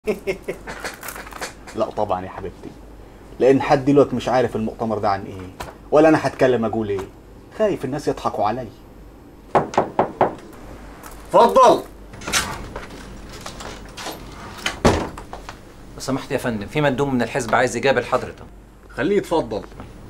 لا طبعا يا حبيبتي لان لحد دلوقتي مش عارف المؤتمر ده عن ايه ولا انا هتكلم اقول ايه خايف الناس يضحكوا عليا اتفضل لو سمحت يا فندم في مندوب من الحزب عايز يقابل حضرتك خليه يتفضل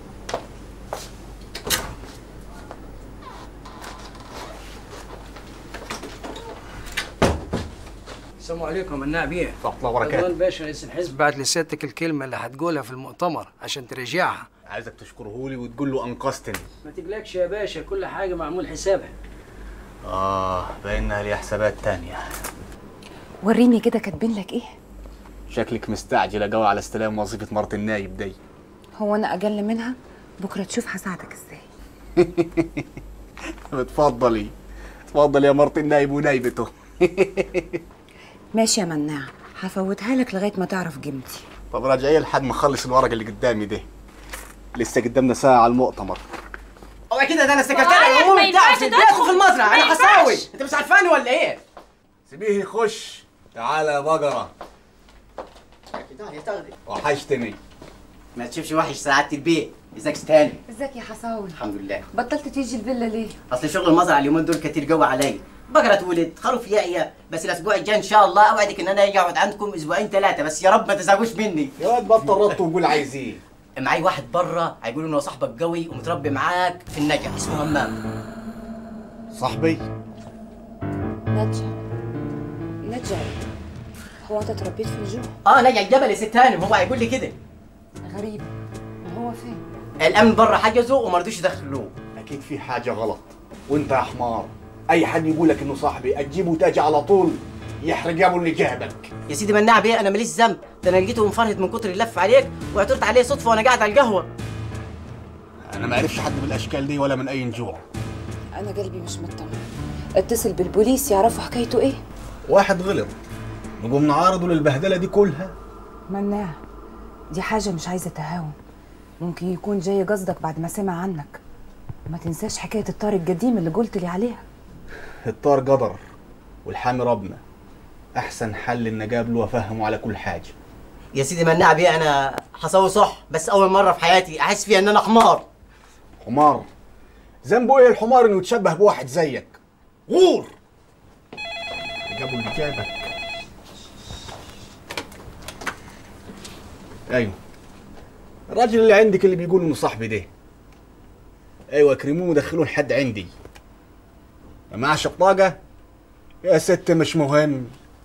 السلام عليكم النائب بيه ورحمه الله وبركاته رضوان باشا رئيس الحزب بعت لسيادتك الكلمة اللي هتقولها في المؤتمر عشان ترجعها عايزك تشكره لي وتقول له انقذتني ما تقلقش يا باشا كل حاجة معمول حسابها اه باينها لي حسابات تانية وريني كده كاتبين لك ايه شكلك مستعجله قوي على استلام وظيفه مرت النايب دي هو انا اقل منها بكره تشوف هساعدك ازاي اتفضلي اتفضل يا مرت النايب ونايبته ماشي يا مناع هفوتها لك لغايه ما تعرف قيمتي طب راجعيه لحد ما اخلص الورق اللي قدامي ده لسه قدامنا ساعه على المؤتمر هو كده ده انا السكرتير بقولك ما العمومي بتاع ينفعش في تدخل. البيت في المزرعه ما انا ينفعش. هساوي انت مش عارفاني ولا ايه؟ سيبيه يخش تعالى يا بقره وحشتني ما تشوفش وحش سعاده البيت ازيك تاني ازيك يا حساوي الحمد لله بطلت تيجي الفيلا ليه اصل شغل المزرعه اليومين دول كتير جوه عليا بقرة تولد خروف يعيا بس الاسبوع الجاي ان شاء الله اوعدك ان انا اجي اقعد عندكم اسبوعين ثلاثه بس يا رب ما تزعجوش مني يا واد بطل رط وقول عايز ايه معاي واحد بره هيقولوا انه صاحبك قوي ومتربي معاك في النجع اسمه همام صاحبي نجا نجا هو انت تربيت في الجو اه نجع الجبل يا ست هانم هو هيقول لي كده غريب ما هو فين الامن بره حجزه وما رضوش يدخلوه اكيد في حاجه غلط وانت يا حمار اي حد يقول لك انه صاحبي اجيبه تاجي على طول يحرق يا ابو اللي جابك يا سيدي مناع بيه انا ماليش ذنب ده انا لقيته منفرد من كتر اللف عليك واعترت عليه صدفه وانا قاعد على القهوه انا ما اعرفش حد من الاشكال دي ولا من اي نجوع انا قلبي مش مطمن اتصل بالبوليس يعرفوا حكايته ايه واحد غلط نقوم نعارضه للبهدله دي كلها مناع دي حاجه مش عايزه تهاون ممكن يكون جاي قصدك بعد ما سمع عنك ما تنساش حكايه الطار القديم اللي قلت لي عليها الطار قدر والحامي ربنا احسن حل ان اقابله وافهمه على كل حاجه يا سيدي مناع بيه انا حصوي صح بس اول مره في حياتي احس فيها ان انا حمار حمار ذنبه ايه الحمار انه يتشبه بواحد زيك غور جابوا اللي جابك ايوه الراجل اللي عندك اللي بيقول انه صاحبي ده ايوه كرموه ودخلوه لحد عندي ما معاش بطاقه يا ست مش مهم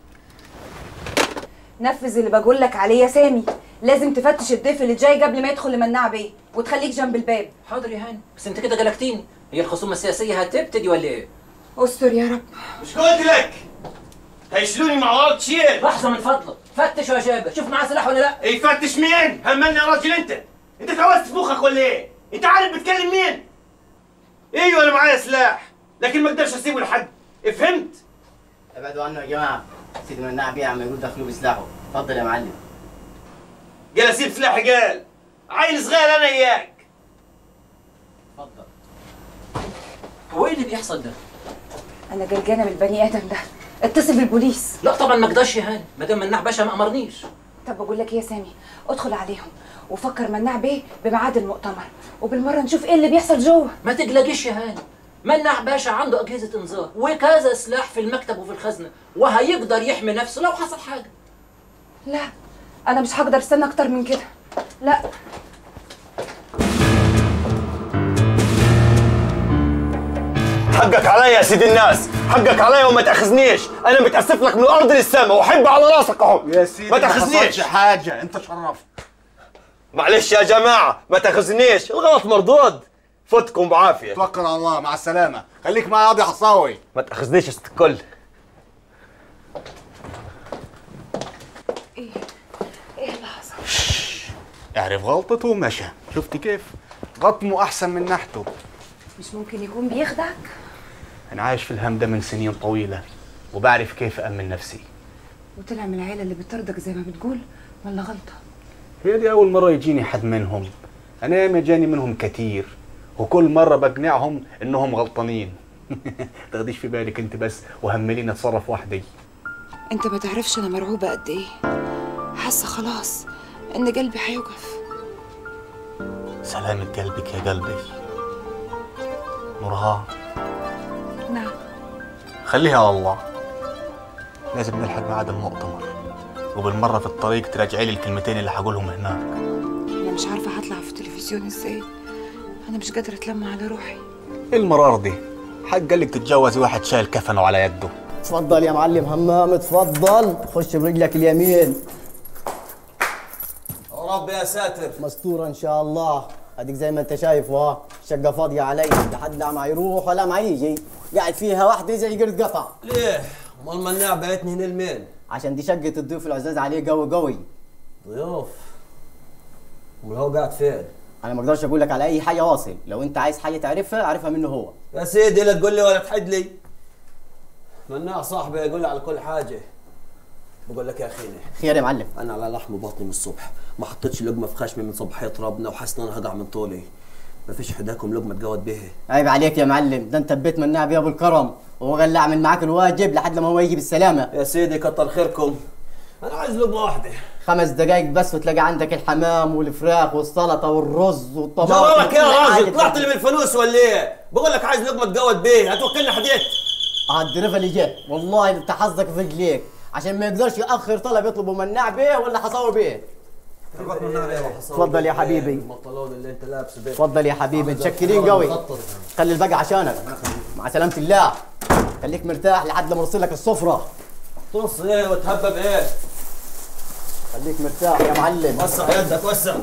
نفذ اللي بقول لك عليه يا سامي لازم تفتش الضيف اللي جاي قبل ما يدخل لمناع بيه وتخليك جنب الباب حاضر يا هاني بس انت كده قلقتيني هي الخصومه السياسيه هتبتدي ولا ايه استر يا رب مش قلت لك هيشلوني مع ورد شيل لحظه من فضلك فتش يا شابه شوف معاه سلاح ولا لا يفتش مين همني يا راجل انت انت اتعوزت في مخك ولا ايه انت عارف بتكلم مين ايوه انا معايا سلاح لكن ما اقدرش اسيبه لحد فهمت ابعدوا عنه يا جماعه سيدي مناع بيه عم يقول دخلوه بسلاحه اتفضل يا معلم قال اسيب سلاحي قال عيل صغير انا اياك اتفضل هو ايه اللي بيحصل ده انا قلقانه من البني ادم ده اتصل بالبوليس لا طبعا ما اقدرش يا هاني ما دام مناع باشا ما امرنيش طب بقول لك ايه يا سامي ادخل عليهم وفكر مناع بيه بميعاد المؤتمر وبالمره نشوف ايه اللي بيحصل جوه ما تقلقيش يا هاني مناع باشا عنده اجهزه انذار وكذا سلاح في المكتب وفي الخزنه وهيقدر يحمي نفسه لو حصل حاجه لا انا مش هقدر استنى اكتر من كده لا حقك عليا يا سيد الناس حقك عليا وما تاخذنيش انا متاسف لك من الارض للسماء واحب على راسك اهو يا سيدي ما تاخذنيش حصلش حاجه انت شرفت معلش يا جماعه ما تاخذنيش الغلط مردود فوتكم بعافيه توكل على الله مع السلامه خليك معايا قاضي حصاوي ما تاخذنيش يا ست الكل ايه اللي حصل اعرف غلطته ومشى شفت كيف غطمه احسن من نحته مش ممكن يكون بيخدعك انا عايش في الهم ده من سنين طويله وبعرف كيف امن نفسي وطلع من العيله اللي بتطردك زي ما بتقول ولا غلطه هي دي اول مره يجيني حد منهم انا ياما جاني منهم كتير وكل مره بقنعهم انهم غلطانين تاخديش في بالك انت بس وهمليني اتصرف وحدي انت ما تعرفش انا مرعوبه قد ايه حاسه خلاص ان قلبي هيوقف سلامة قلبك يا قلبي نورها نعم خليها على الله لازم نلحق ميعاد المؤتمر وبالمرة في الطريق تراجعي لي الكلمتين اللي هقولهم هناك انا مش عارفه هطلع في التلفزيون ازاي انا مش قادره اتلم على روحي ايه المرار دي حق قالك تتجوزي واحد شايل كفنه على يده تفضل يا معلم همام تفضل خش برجلك اليمين رب يا ساتر مستورة ان شاء الله اديك زي ما انت شايف ها شقة فاضية علي لا حد لا ما يروح ولا ما يجي قاعد فيها واحدة زي قرد قطع ليه؟ امال مناع بعتني هنا لمين؟ عشان دي شقة الضيوف العزاز عليه قوي قوي ضيوف امال هو قاعد فين؟ انا ما اقدرش اقول لك على اي حاجة واصل لو انت عايز حاجة تعرفها اعرفها منه هو يا سيدي لا تقول لي ولا تحد لي مناع صاحبي يقول لي على كل حاجة بقول لك يا اخيني خير يا معلم انا على لحم بطني من الصبح ما حطيتش لقمه في خشمي من صباحيه ربنا وحاسس ان انا هقع من طولي ما فيش حداكم لقمه تقعد بيها عيب عليك يا معلم ده انت بيت مناع بيه ابو الكرم وهو قال لي اعمل معاك الواجب لحد لما هو يجي بالسلامة يا سيدي كتر خيركم انا عايز لقمه واحده خمس دقايق بس وتلاقي عندك الحمام والفراخ والسلطة والرز والطماطم جرالك يا وكل حاجة راجل طلعت لي من الفلوس ولا ايه؟ بقول لك عايز لقمه تقعد بيها هتوكلني حديت الدريفة اللي جه والله انت حظك في رجليك عشان ما يقدرش ياخر طلب يطلبوا مناع بيه ولا حصور بيه تفضل يا حبيبي. البنطلون اللي انت لابسه ده تفضل يا حبيبي متشكرين قوي خلي الباقي عشانك مع سلامة الله خليك مرتاح لحد لما ارسل لك السفرة تنص ايه وتهبب ايه؟ خليك مرتاح يا معلم وسع يدك وسع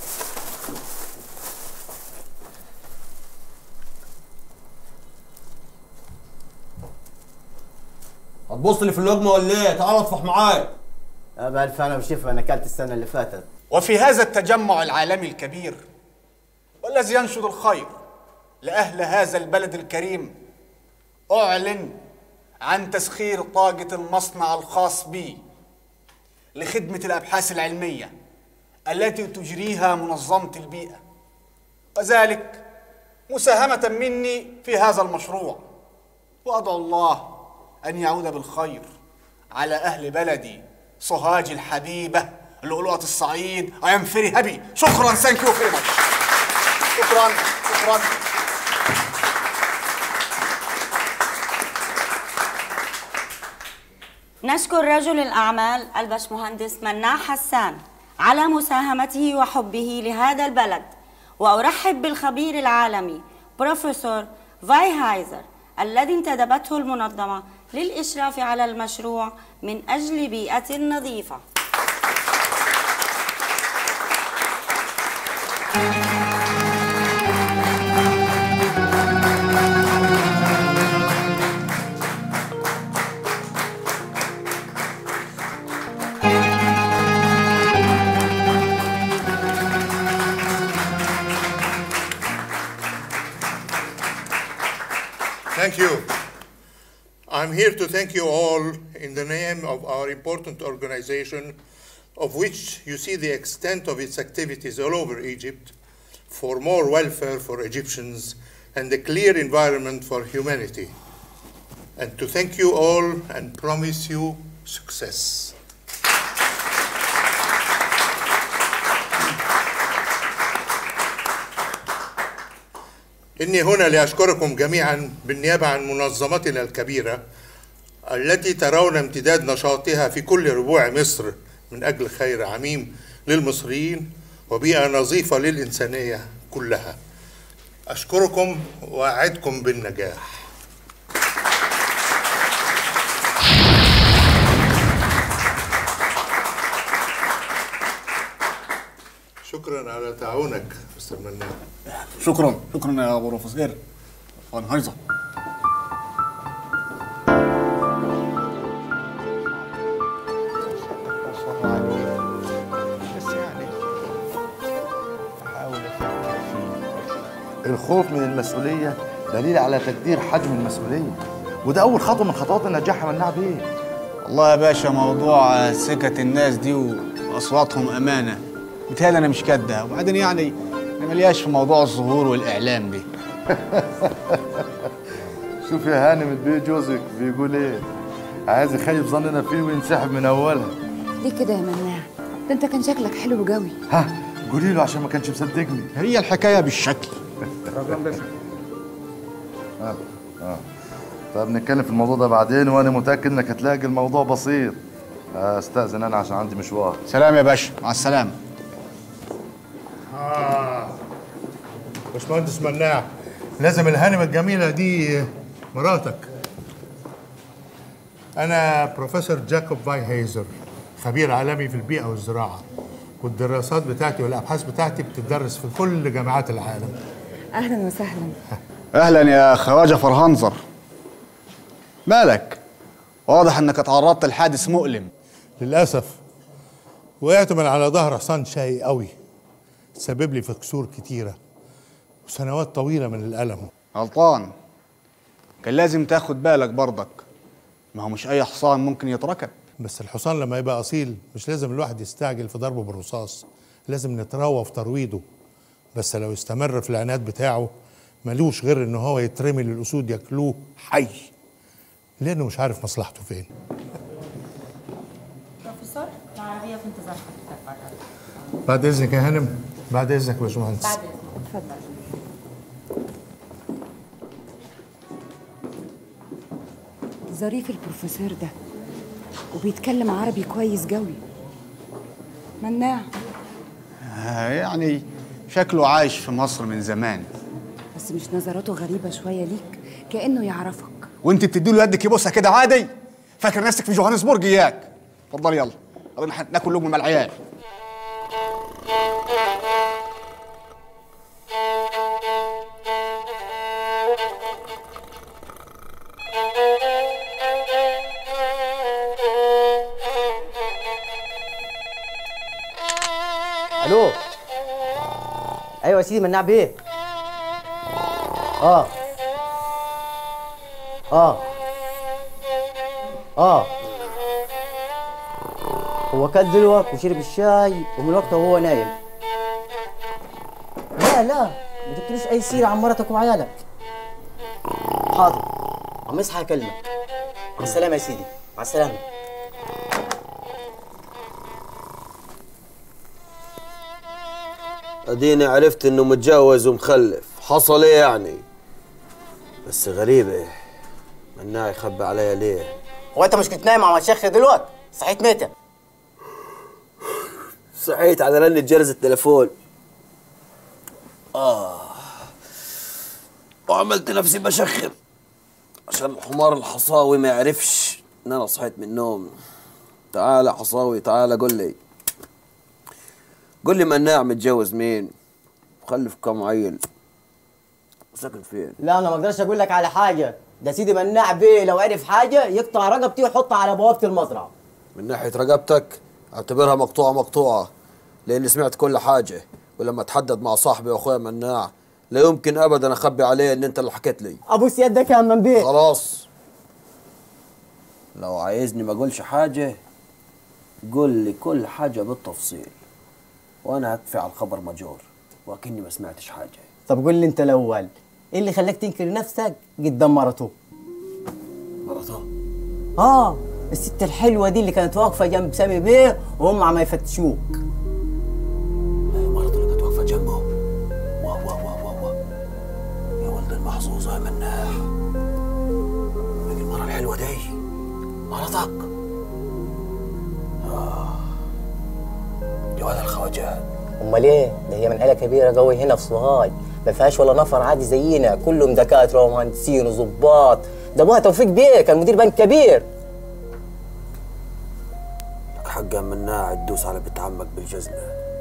هتبص لي في اللقمه ولا ايه؟ تعال اطفح معاي ابا الف انا وشفا انا اكلت السنة اللي فاتت وفي هذا التجمع العالمي الكبير والذي ينشد الخير لأهل هذا البلد الكريم أعلن عن تسخير طاقة المصنع الخاص بي لخدمة الأبحاث العلمية التي تجريها منظمة البيئة وذلك مساهمة مني في هذا المشروع وأدعو الله أن يعود بالخير على أهل بلدي سوهاج الحبيبة لؤلؤة الصعيد I am very happy شكرا thank you very much شكرا شكرا نشكر رجل الأعمال البشمهندس مناع حسان على مساهمته وحبه لهذا البلد وأرحب بالخبير العالمي بروفيسور فاي هايزر الذي انتدبته المنظمة للإشراف على المشروع من أجل بيئة نظيفة Thank you. I'm here to thank you all in the name of our important organization, of which you see the extent of its activities all over Egypt for more welfare for Egyptians and a clear environment for humanity. And to thank you all and promise you success. إني هنا لأشكركم جميعا بالنيابة عن منظمتنا الكبيرة التي ترون امتداد نشاطها في كل ربوع مصر من أجل خير عميم للمصريين وبيئة نظيفة للإنسانية كلها أشكركم وأعدكم بالنجاح شكرا على تعاونك مستر منان شكرا شكرا يا ابو بروفيسور فان هايزر الخوف من المسؤولية دليل على تقدير حجم المسؤولية وده أول خطوة من خطوات النجاح مناع بيه والله يا باشا موضوع سكة الناس دي واصواتهم امانه بتهيألي انا مش كده وبعدين يعني انا ملياش في موضوع الظهور والاعلام دي شوف يا هانم البيه جوزك بيقول ايه عايز يخيب ظننا فيه وينسحب من اولها ليه كده يا مناع ده انت كان شكلك حلو قوي ها قولي له عشان ما كانش مصدقني هي الحكايه بالشكل اه اه طب نتكلم في الموضوع ده بعدين وانا متاكد انك هتلاقي الموضوع بسيط استاذن انا عشان عندي مشوار سلام يا باشا مع السلامه آه. باشمهندس مناع لازم الهانمة الجميلة دي مراتك أنا بروفيسور جاكوب فاي هيزر خبير عالمي في البيئة والزراعة والدراسات بتاعتي والأبحاث بتاعتي بتدرس في كل جامعات العالم اهلا وسهلا اهلا يا خواجه فرهنزر مالك واضح انك تعرضت لحادث مؤلم للأسف وقعت من على ظهر حصان شقي قوي سبب لي في كسور كتيرة وسنوات طويلة من الألم غلطان كان لازم تاخد بالك برضك ما هو مش اي حصان ممكن يتركب بس الحصان لما يبقى أصيل مش لازم الواحد يستعجل في ضربه بالرصاص لازم نتروى في ترويضه بس لو استمر في العناد بتاعه ملوش غير ان هو يترمي للأسود ياكلوه حي لأنه مش عارف مصلحته فين بروفيسور العربية في انتظار حضرتك برا بعد إذنك يا هانم بعد إذنك يا باشمهندس بعد إذنك اتفضل ظريف البروفيسور ده وبيتكلم عربي كويس قوي مناع آه، يعني شكله عايش في مصر من زمان بس مش نظراته غريبة شوية ليك كأنه يعرفك وانت بتديله يدك يبوسها كده عادي فاكر نفسك في جوهانسبورج اياك اتفضل يلا يلا ناكل لقمه مع العيال الو ايوه يا سيدي مناع بيه اه اه اه هو كل دلوقتي وشرب الشاي ومن وقته وهو نايم لا لا ما تقوليش اي سيره عن مرتك وعيالك حاضر عم يصحى اكلمك مع السلامه يا سيدي مع السلامه اديني عرفت انه متجوز ومخلف حصل ايه يعني بس غريبة مناع يخبي عليا ليه هو انت مش كنت نايم مع الشيخ دلوقتي صحيت متى صحيت على رنة جرس التليفون اه وعملت نفسي بشخر عشان حمار الحصاوي ما يعرفش ان انا صحيت من النوم تعال يا حصاوي تعال قول لي قول لي مناع متجوز مين مخلف كم عيل ساكن فين لا انا ما اقدرش اقول لك على حاجه ده سيدي مناع بيه لو عرف حاجه يقطع رقبتي ويحطها على بوابه المزرعه من ناحية رقبتك اعتبرها مقطوعة مقطوعة لأني سمعت كل حاجة ولما اتحدد مع صاحبي وأخويا مناع لا يمكن أبدا أخبي عليه إن أنت اللي حكيت لي ابوس يدك يا من بيه خلاص لو عايزني ما أقولش حاجة قول لي كل حاجة بالتفصيل وأنا هكفي على الخبر مجور وأكني ما سمعتش حاجة طب قول لي انت الاول ايه اللي خلاك تنكر نفسك قدام مرته مرته اه الست الحلوه دي اللي كانت واقفه جنب سامي بيه وهم عم يفتشوك مرته اللي كانت واقفة جنبه واه واه واه واه واه يا ولد المحظوظة يا مناح باقي المرة الحلوة دي مرتك آه يا ولد الخواجات امال ايه ده هي من عيله كبيره قوي هنا في سوهاج ما فيهاش ولا نفر عادي زينا كلهم دكاتره ومهندسين وظباط ده ابوها توفيق بيه كان مدير بنك كبير لك حق يا مناع تدوس على بنت عمك بالجزمة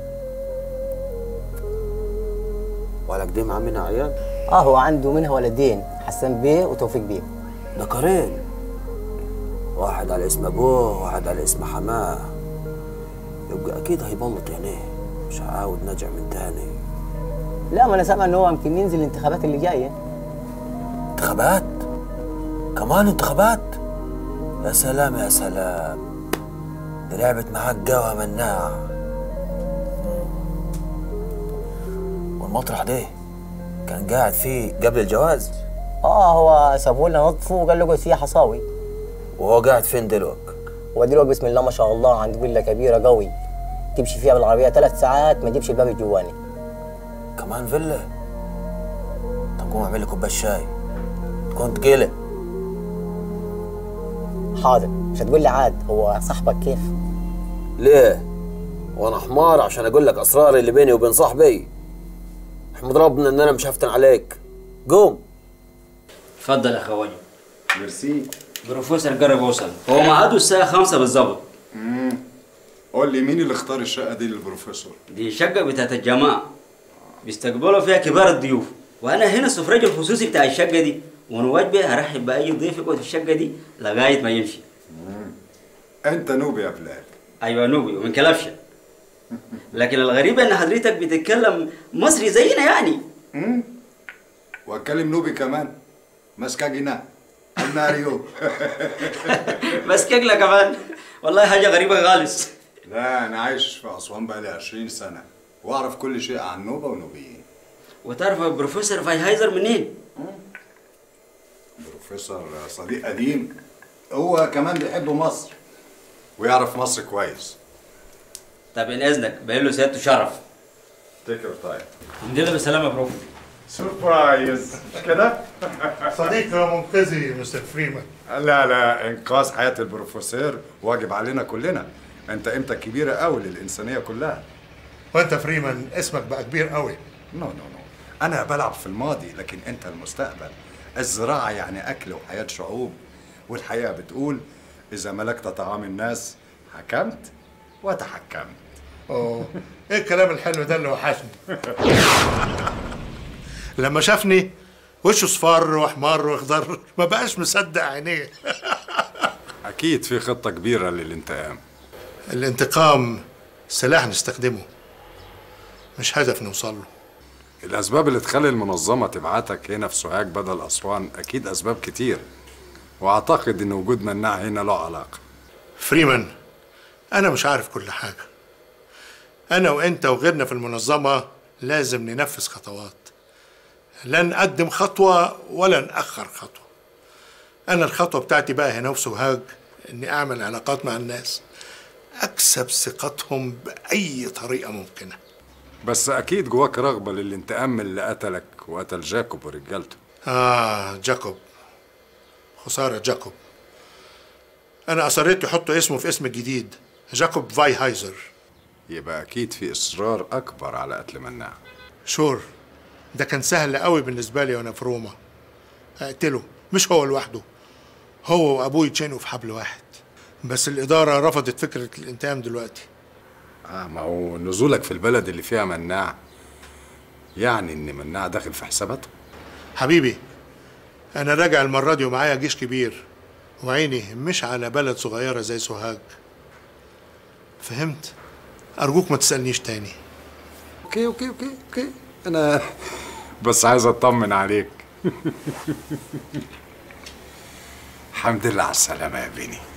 ولك دي مع منها عيال اه هو عنده منها ولدين حسن بيه وتوفيق بيه ذكرين واحد على اسم ابوه واحد على اسم حماه يبقى اكيد هيبلط عينيه مش هعاود نرجع من تاني لا ما انا سامع ان هو يمكن ينزل الانتخابات اللي جايه انتخابات كمان انتخابات يا سلام يا سلام دي لعبت معاك جوا مناع والمطرح ده كان قاعد فيه قبل الجواز اه هو سابوه لنا نظفه وقال له اقعد فيها حصاوي وهو قاعد فين دلوقتي ودلوقتي بسم الله ما شاء الله عند فيلا كبيره قوي تمشي فيها بالعربيه ثلاث ساعات ما تجيبش الباب الجواني كمان فيلا طب قوم اعمل لي كوبايه شاي تكون تقيله حاضر مش هتقول لي عاد هو صاحبك كيف ليه وانا حمار عشان اقول لك اسرار اللي بيني وبين صاحبي احمد ربنا ان انا مش هفتن عليك قوم اتفضل يا خواجه ميرسي بروفيسور قرب وصل هو ميعاده الساعة خمسة بالظبط امم قول لي مين اللي اختار الشقه دي للبروفيسور دي شقة بتاعت الجماعة بيستقبلوا فيها كبار الضيوف وأنا هنا السفرج الخصوصي بتاع الشقة دي وأنا واجبي هرحب بأي ضيف يقعد في الشقة دي لغاية ما يمشي انت نوبي يا بلال أيوة نوبي ومن كلبشة لكن الغريب إن حضرتك بتتكلم مصري زينا يعني امم واتكلم نوبي كمان مسكاجنا الناريو بس كجلة كمان والله حاجة غريبة خالص لا انا عايش في اسوان بقالي 20 سنه واعرف كل شيء عن نوبه ونوبيين وتعرف بروفيسور فايهايزر منين؟ بروفيسور صديق قديم هو كمان بيحب مصر ويعرف مصر كويس طب إن إذنك باين له سيادته شرف تيك يور تايم الحمد لله بالسلامة يا بروف سربرايز مش كده؟ صديقنا منقذي مستر فريمان لا لا انقاذ حياه البروفيسور واجب علينا كلنا انت قيمتك كبيره قوي للانسانيه كلها وانت فريمان اسمك بقى كبير قوي نو نو نو انا بلعب في الماضي لكن انت المستقبل الزراعه يعني اكل وحياه شعوب والحقيقه بتقول اذا ملكت طعام الناس حكمت وتحكمت اوه ايه الكلام الحلو ده اللي وحشني لما شافني وشه صفار واحمر واخضر ما بقاش مصدق عينيه اكيد في خطه كبيره للانتقام الانتقام سلاح نستخدمه مش هدف نوصل له الاسباب اللي تخلي المنظمه تبعتك هنا في سوهاج بدل اسوان اكيد اسباب كتير واعتقد ان وجود مناع هنا له علاقه فريمان انا مش عارف كل حاجه انا وانت وغيرنا في المنظمه لازم ننفذ خطوات لا نقدم خطوه ولا ناخر خطوه انا الخطوه بتاعتي بقى هنا في سوهاج اني اعمل علاقات مع الناس اكسب ثقتهم باي طريقه ممكنه بس اكيد جواك رغبه للانتقام من اللي قتلك وقتل جاكوب ورجالته آه جاكوب خسارة جاكوب أنا أصريت يحطوا اسمه في اسم الجديد جاكوب فاي هايزر يبقى اكيد في اصرار اكبر على قتل مناع شور ده كان سهل قوي بالنسبة لي وأنا في روما أقتله مش هو لوحده هو وأبوي يتشنقوا في حبل واحد بس الإدارة رفضت فكرة الانتقام دلوقتي اه ما هو نزولك في البلد اللي فيها مناع يعني ان مناع داخل في حساباته حبيبي أنا راجع المرة دي ومعايا جيش كبير وعيني مش على بلد صغيرة زي سوهاج فهمت؟ أرجوك ما تسألنيش تاني اوكي اوكي اوكي اوكي انا بس عايز اطمن عليك الحمد لله على السلامه يا بني